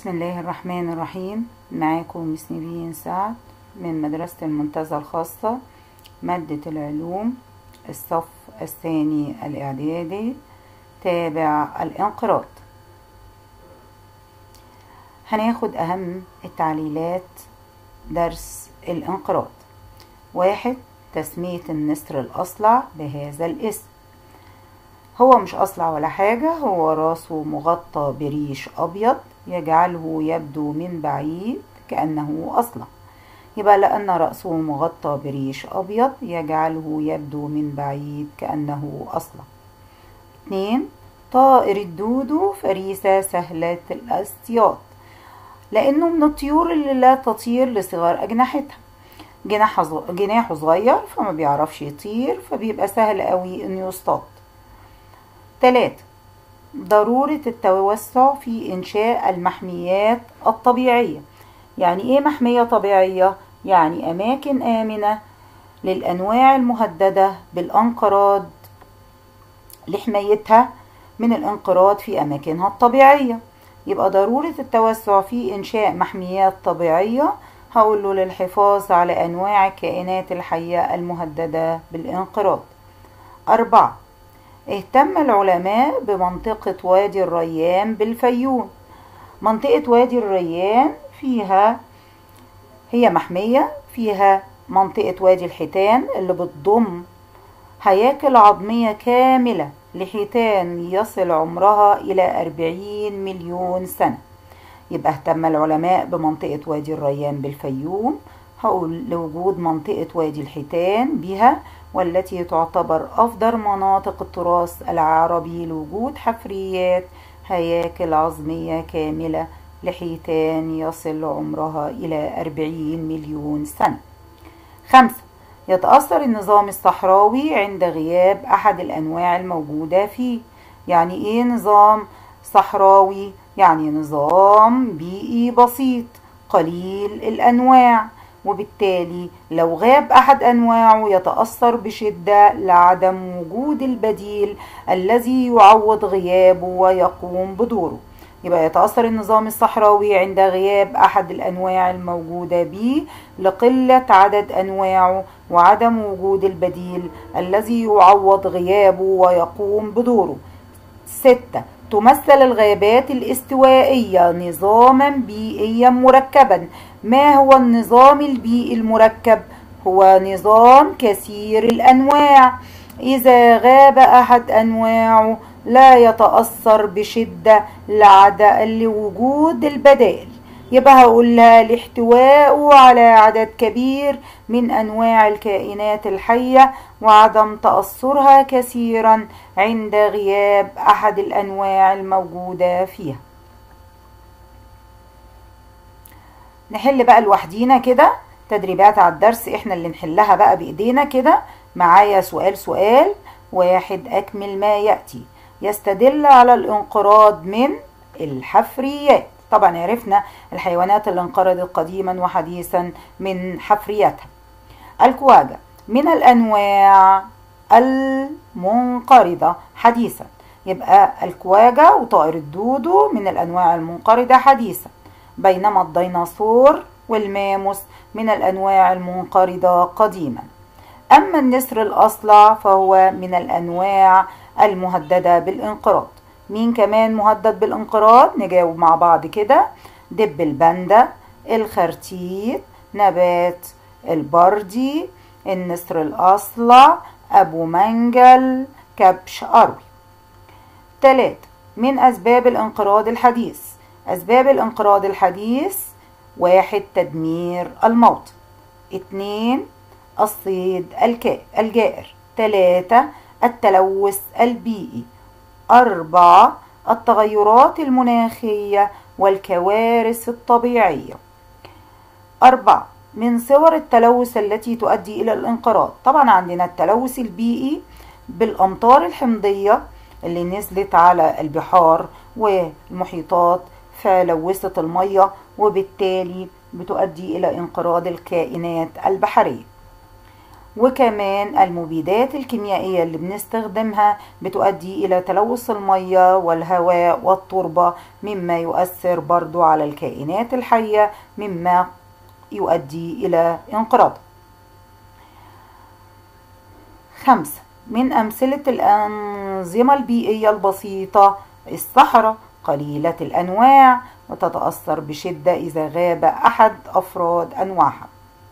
بسم الله الرحمن الرحيم معاكم مس نبيين سعد من مدرسة المنتزه الخاصة مادة العلوم الصف الثاني الإعدادي تابع الانقراض هناخد أهم التعليلات درس الانقراض واحد تسمية النسر الأصلع بهذا الاسم هو مش أصلع ولا حاجة هو راسه مغطى بريش أبيض يجعله يبدو من بعيد كأنه أصلع يبقى لأن رأسه مغطى بريش أبيض يجعله يبدو من بعيد كأنه أصلع اتنين طائر الدودو فريسة سهلة الاصطياد لأنه من الطيور اللي لا تطير لصغر أجنحتها جناحه جناحه صغير فما بيعرفش يطير فبيبقى سهل قوي انه يصطاد تلاتة ضرورة التوسع في إنشاء المحميات الطبيعية يعني إيه محمية طبيعية؟ يعني أماكن آمنة للأنواع المهددة بالانقراض لحمايتها من الانقراض في أماكنها الطبيعية يبقى ضرورة التوسع في إنشاء محميات طبيعية هقول له للحفاظ على أنواع الكائنات الحية المهددة بالانقراض أربعة اهتم العلماء بمنطقة وادي الريان بالفيوم منطقة وادي الريان فيها هي محمية فيها منطقة وادي الحيتان اللي بتضم هياكل عظمية كاملة لحيتان يصل عمرها إلى أربعين مليون سنة يبقى اهتم العلماء بمنطقة وادي الريان بالفيوم هقول لوجود منطقة وادي الحيتان بها والتي تعتبر أفضل مناطق التراث العربي لوجود حفريات هياكل عظمية كاملة لحيتان يصل عمرها إلى أربعين مليون سنة خمسة يتأثر النظام الصحراوي عند غياب أحد الأنواع الموجودة فيه يعني إيه نظام صحراوي؟ يعني نظام بيئي بسيط قليل الأنواع وبالتالي لو غاب أحد أنواعه يتأثر بشدة لعدم وجود البديل الذي يعوض غيابه ويقوم بدوره يبقى يتأثر النظام الصحراوي عند غياب أحد الأنواع الموجودة به لقلة عدد أنواعه وعدم وجود البديل الذي يعوض غيابه ويقوم بدوره ستة تمثل الغابات الاستوائية نظاما بيئيا مركبا ما هو النظام البيئي المركب هو نظام كثير الأنواع إذا غاب أحد أنواعه لا يتأثر بشدة لوجود البدائل يبقى هقول لها لاحتوائه على عدد كبير من أنواع الكائنات الحية وعدم تأثرها كثيرا عند غياب أحد الأنواع الموجودة فيها نحل بقى لوحدينا كده تدريبات على الدرس احنا اللي نحلها بقى بإيدينا كده معايا سؤال سؤال واحد أكمل ما يأتي يستدل على الانقراض من الحفريات طبعا عرفنا الحيوانات اللي انقرضت قديما وحديثا من حفرياتها الكواجة من الأنواع المنقرضة حديثا يبقى الكواجة وطائر الدودو من الأنواع المنقرضة حديثا بينما الديناصور والماموس من الأنواع المنقرضة قديما أما النسر الأصلع فهو من الأنواع المهددة بالانقراض مين كمان مهدد بالانقراض نجاوب مع بعض كده دب الباندا الخرتيت نبات البردي النسر الأصلع أبو منجل كبش أروي تلات من أسباب الانقراض الحديث أسباب الانقراض الحديث واحد تدمير الموت اتنين الصيد الجائر تلاتة التلوث البيئي أربعة التغيرات المناخية والكوارث الطبيعية أربعة من صور التلوث التي تؤدي إلى الانقراض طبعا عندنا التلوث البيئي بالأمطار الحمضية اللي نزلت على البحار والمحيطات فلوثت المية وبالتالي بتؤدي إلى انقراض الكائنات البحرية وكمان المبيدات الكيميائية اللي بنستخدمها بتؤدي إلى تلوث المية والهواء والتربة مما يؤثر برضو على الكائنات الحية مما يؤدي إلى انقراض خمسة من أمثلة الأنظمة البيئية البسيطة الصحراء قليلة الأنواع وتتأثر بشدة إذا غاب أحد أفراد أنواعها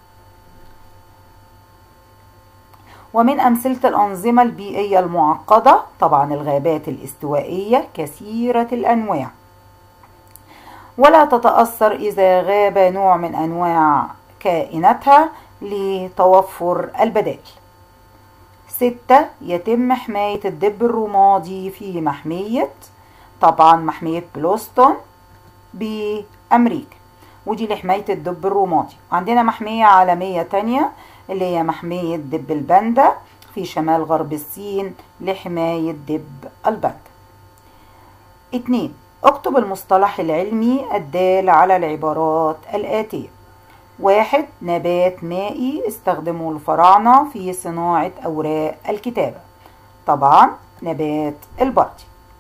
ومن أمثلة الأنظمة البيئية المعقدة طبعا الغابات الاستوائية كثيرة الأنواع ولا تتأثر إذا غاب نوع من أنواع كائناتها لتوفر البدائل ستة يتم حماية الدب الرمادي في محمية طبعا محمية بلوستون بأمريكا ودي لحماية الدب الرمادي عندنا محمية عالمية تانية اللي هي محمية دب الباندا في شمال غرب الصين لحماية دب الباندا اتنين اكتب المصطلح العلمي الدال على العبارات الآتية واحد نبات مائي استخدمه الفراعنة في صناعة أوراق الكتابة طبعا نبات البردي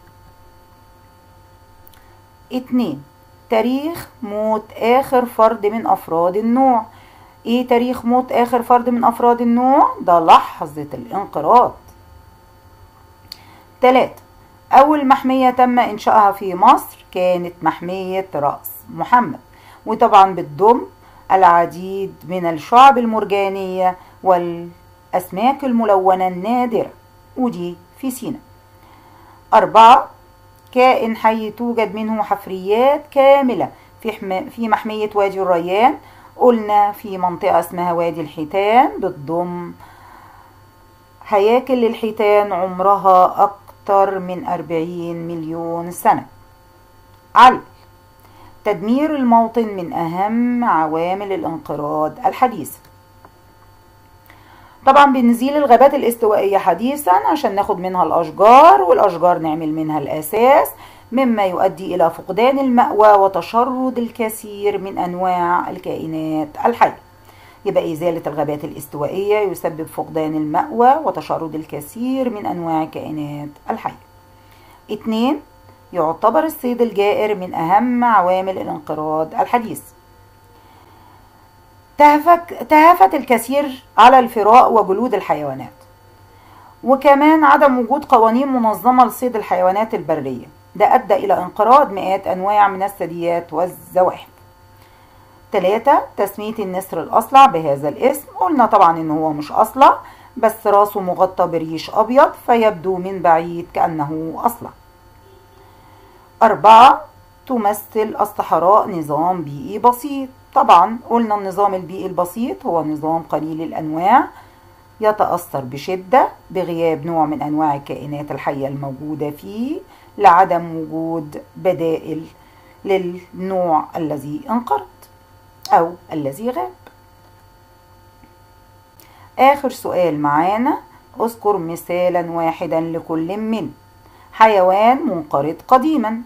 اتنين تاريخ موت آخر فرد من أفراد النوع ايه تاريخ موت آخر فرد من أفراد النوع ده لحظة الانقراض تلاتة أول محمية تم إنشائها في مصر كانت محمية رأس محمد وطبعا بتضم العديد من الشعب المرجانية والأسماك الملونة النادرة ودي في سينا أربعة كائن حي توجد منه حفريات كاملة في, حم... في محمية وادي الريان قلنا في منطقة اسمها وادي الحيتان بتضم هياكل للحيتان عمرها أكتر من أربعين مليون سنة علل تدمير الموطن من أهم عوامل الانقراض الحديثة طبعا بنزيل الغابات الاستوائية حديثا عشان ناخد منها الأشجار والأشجار نعمل منها الأساس مما يؤدي إلى فقدان المأوى وتشرد الكثير من أنواع الكائنات الحية يبقى إزالة الغابات الاستوائية يسبب فقدان المأوى وتشرد الكثير من أنواع الكائنات الحية اتنين يعتبر الصيد الجائر من أهم عوامل الانقراض الحديث تهفك تهافت الكثير على الفراء وجلود الحيوانات وكمان عدم وجود قوانين منظمة لصيد الحيوانات البرية ده أدى إلى انقراض مئات أنواع من الثدييات والزواحف ثلاثة تسمية النسر الأصلع بهذا الاسم قلنا طبعا إن هو مش أصلع بس راسه مغطى بريش أبيض فيبدو من بعيد كأنه أصلع أربعة تمثل الصحراء نظام بيئي بسيط طبعا قلنا النظام البيئي البسيط هو نظام قليل الأنواع يتأثر بشدة بغياب نوع من أنواع الكائنات الحية الموجودة فيه لعدم وجود بدائل للنوع الذي انقرض أو الذي غاب آخر سؤال معانا اذكر مثالا واحدا لكل من حيوان منقرض قديما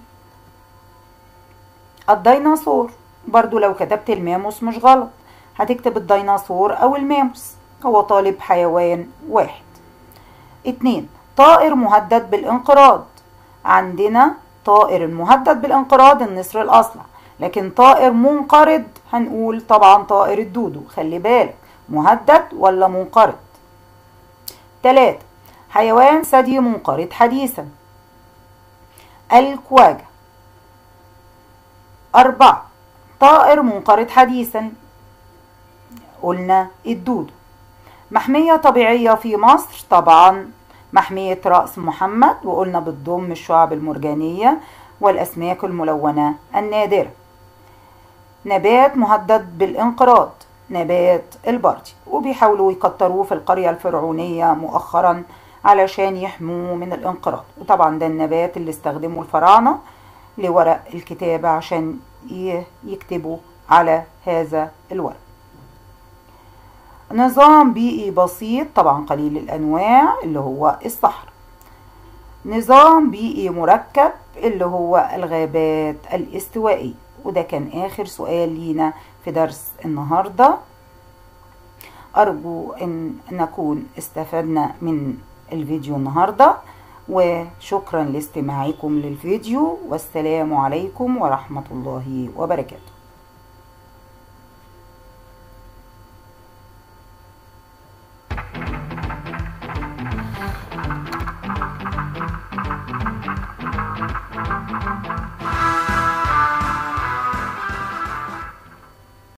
الديناصور برضو لو كتبت الماموس مش غلط هتكتب الديناصور أو الماموس هو طالب حيوان واحد اتنين طائر مهدد بالانقراض عندنا طائر المهدد بالانقراض النسر الأصلع لكن طائر منقرض هنقول طبعا طائر الدودو خلي بالك مهدد ولا منقرض تلاتة حيوان ثدي منقرض حديثا الكواجة أربعة طائر منقرض حديثا قلنا الدودو محمية طبيعية في مصر طبعا محمية رأس محمد وقلنا بتضم الشعب المرجانية والأسماك الملونة النادرة نبات مهدد بالانقراض نبات البردي وبيحاولوا يكتروه في القرية الفرعونية مؤخرا علشان يحموه من الانقراض وطبعا ده النبات اللي استخدمه الفراعنة لورق الكتابة عشان يكتبوا على هذا الورق نظام بيئي بسيط طبعا قليل الأنواع اللي هو الصحراء نظام بيئي مركب اللي هو الغابات الاستوائية وده كان آخر سؤال لينا في درس النهاردة أرجو أن نكون استفدنا من الفيديو النهاردة وشكرا لاستماعكم للفيديو والسلام عليكم ورحمة الله وبركاته